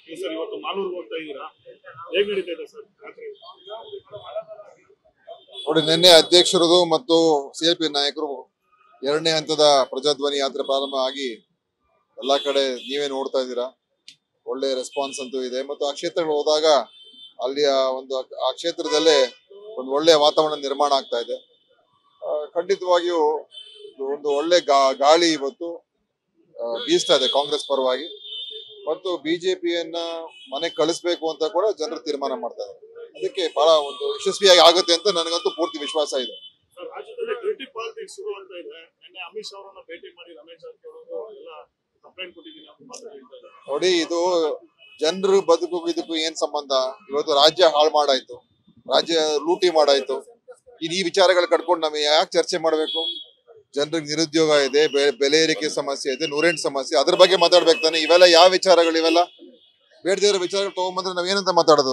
sir ಇವತ್ತು ಮಾಲೂರ್ಗೆ ಹೋಗ್ತಾ ಇದ್ದೀರಾ ಹೇಗ್ ನಡೀತಾ ಇದೆ ಸರ್ ರಾತ್ರಿ ನೋಡಿ ನಿನ್ನೆ ಅಧ್ಯಕ್ಷರದು ಮತ್ತು ಸಿಎಲ್ಪಿ ನಾಯಕರು ಎರಡನೇ ಹಂತದ ಪ್ರಜಾಧ್ವನಿ ಯಾತ್ರೆ ಪ್ರಾರಂಭ ಆಗಿ ಎಲ್ಲಾ ಕಡೆ ನೀವೇ ನೋಡ್ತಾ ಇದ್ದೀರಾ ಒಳ್ಳೆ ರೆಸ್ಪಾನ್ಸ್ ಅಂತೂ ಇದೆ ಮತ್ತು ಆ ಕ್ಷೇತ್ರಗಳು ಹೋದಾಗ ಅಲ್ಲಿಯ ಒಂದು ಆ- ಆ ಕ್ಷೇತ್ರದಲ್ಲೇ ಒಂದು ಒಳ್ಳೆಯ ವಾತಾವರಣ ನಿರ್ಮಾಣ ಆಗ್ತಾ ಇದೆ ಆ, ಖಂಡಿತವಾಗಿಯೂ ಇದು ಒಂದು ಒಳ್ಳೆ ಗಾ- ಗಾಳಿ ಇವತ್ತು ಆ, ಬೀಸ್ತಾ ಇದೆ ಕಾಂಗ್ರೆಸ್ ಪರವಾಗಿ ಮತ್ತು ಬಿಜೆಪಿಯನ್ನ ಮನೆ ಕಳಿಸ್ಬೇಕು ಅಂತ ಕೂಡ ಜನರು ತೀರ್ಮಾನ ಮಾಡ್ತಾ ಇದ್ದಾರೆ ಅದಕ್ಕೆ ಬಹಳ ಒಂದು ಯಶಸ್ವಿಯಾಗಿ ಆಗುತ್ತೆ ಅಂತ ನನಗಂತೂ ಪೂರ್ತಿ ವಿಶ್ವಾಸ ಇದೆ ಸರ್ ರಾಜ್ಯದಲ್ಲಿ ಡ್ಯೂಟಿ ಪಾಲಿಟಿಕ್ಸ್ ಶುರು ಆಗ್ತಾ ಇದೆ ನಿನ್ನೆ ಅಮಿತ್ ಶಾ ಅವರನ್ನ ಭೇಟಿ ಮಾಡಿ ರಮೇಶ್ ಜಾರಕಿಹೊಳಿ ಎಲ್ಲ ಕಂಪ್ಲೇಂಟ್ ಕೊಟ್ಟಿದ್ದೀನಿ ಅಂತ ಮಾತಾಡಿದ್ದಾರೆ ನೋಡಿ ಇದು ಜನರು ಬದುಕು ಇದಕ್ಕೂ ಏನ್ ಸಂಬಂಧ ಇವತ್ತು ರಾಜ್ಯ ಹಾಳು ಮಾಡಾಯ್ತು ರಾಜ್ಯ ಲೂಟಿ ಮಾಡಾಯ್ತು ಇನ್ ಈ ವಿಚಾರಗಳು ಕಟ್ಕೊಂಡು ನಮಗೆ ಯಾಕೆ ಚರ್ಚೆ ಮಾಡಬೇಕು ಜನರಿಗೆ ನಿರುದ್ಯೋಗ ಇದೆ ಬೆ- ಬೆಲೆ ಏರಿಕೆ ಸಮಸ್ಯೆ ಇದೆ ನೂರೆಂಟು ಸಮಸ್ಯೆ ಅದ್ರ ಬಗ್ಗೆ ಮಾತಾಡ್ಬೇಕು ತಾನೆ ಇವೆಲ್ಲ ಯಾವ ವಿಚಾರಗಳು ಇವೆಲ್ಲ ಬೇಡದಿರೋ ವಿಚಾರಗಳು ತಗೊಂಬಂದ್ರೆ ನಾವ್ ಏನಂತ ಮಾತಾಡೋದು